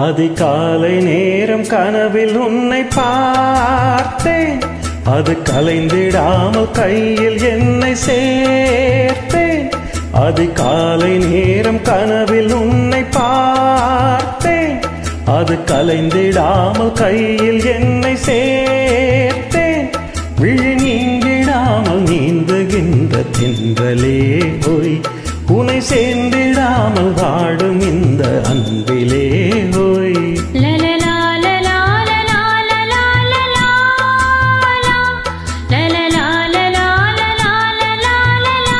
அதிகாலை நேரம் கனவில் உன்னை பார்த்தேன் அது கலைந்திடாமல் கையில் என்னை சேர்த்தேன் அதிகாலை நேரம் கனவில் உன்னை பார்த்தேன் அது கலைந்திடாமல் கையில் என்னை சேர்த்தேன் விழி நீங்கிடாமல் நீந்துகின்ற தென்றலே போய் உனை சேர்ந்திடாமல் வாடும் இந்த அன்பிலே போய் லலலா லலா லலா லலா லலா லலலா லலா லலா லலா லலா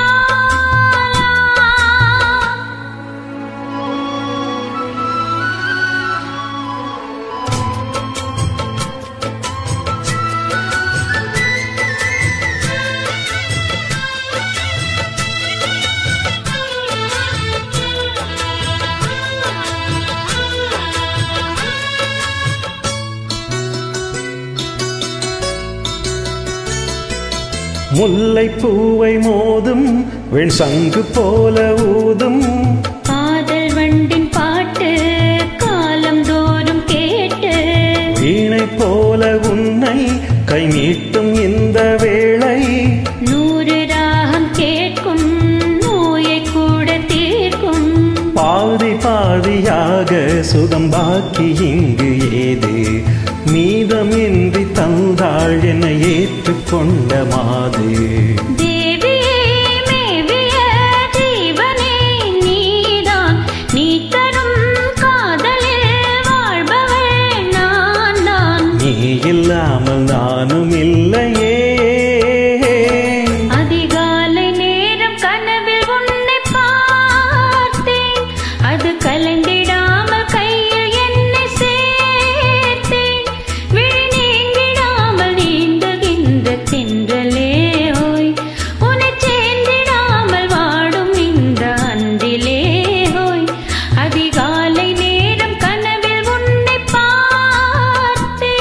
முல்லை பூவை மோதும் வெண் சங்கு போல ஊதும் காதல் வண்டின் பாட்டு காலம் தோறும் கேட்டு வீணை போல உன்னை கை நீட்டும் இந்த வேளை நூறு ராகம் கேட்கும் நோயை கூட தீர்க்கும் பாதி பாதியாக சுகம் பாக்கி இங்கு ஏது மீதமின்றி தந்தாள் என ஏற்றுக்கொண்ட மாது தேவியே மேவிய ஜீவனே நீதான் நீ தரும் காதலில் வாழ்பவள் நான் தான் நீ இல்லாமல் நானும் இல்லையே அதிகாலை நேரம் கனவில் உன்னை பார்த்தேன் அது கலந்திடாமல் கையில் என்னை சேர்த்தேன் விழி நீங்கிடாமல் நீந்துகின்ற தென்றலே ஹோய் உன்னை சேர்ந்திடாமல் வாடும் இந்த அன்றிலே ஹோய் அதிகாலை நேரம் கனவில் உன்னை பார்த்தேன்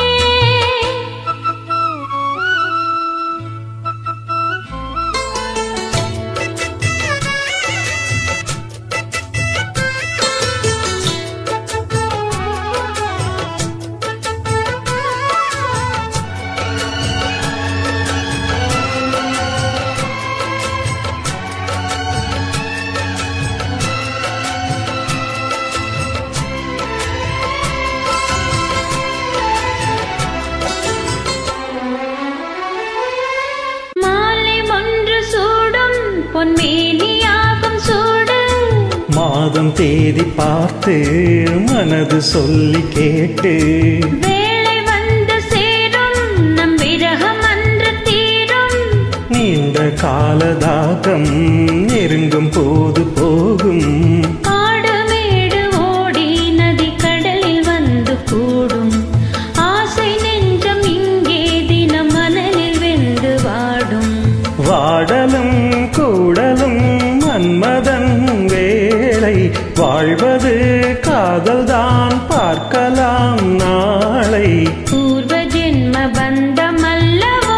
மாலை ஒன்று சூடும் பொன்மேனியாகும் சூடு மாதம் தேதி பார்த்து மனது சொல்லி கேட்டு வேளை வந்து சேரும் நம் விரகம் அன்று தீரும் நீண்ட காலதாகம் நெருங்கும் போது போகும் காடு மேடு ஓடி நதி கடலில் வந்து கூடும் ஆசை நெஞ்சம் இங்கே தினம் மணலில் வெந்து வாடும் வாடலும் கூடலும் மன்மதன் வேளை வாழ்வது காதல்தான் பார்க்கலாம் நாளை பூர்வ ஜென்ம பந்தம் அல்லவோ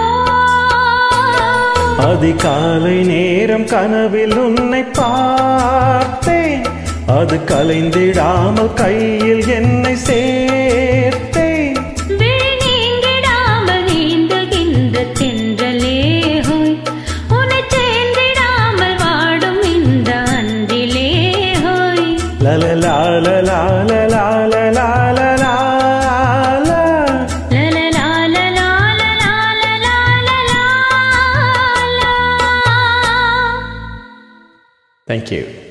அதிகாலை நேரம் கனவில் உன்னை பார்த்தேன் அது கலைந்திடாமல் கையில் என்னை சேர்த்தேன் விழி நீங்கிடாமல் நீந்துகின்ற தென்றலே ஹோய் உன்னை சேர்ந்திடாமல் வாடும் இந்த அன்றிலே ஹோய் லலலா லலா லலா லலா லலா லா. லலலா லலா லலா லலா லலா லா. Thank you.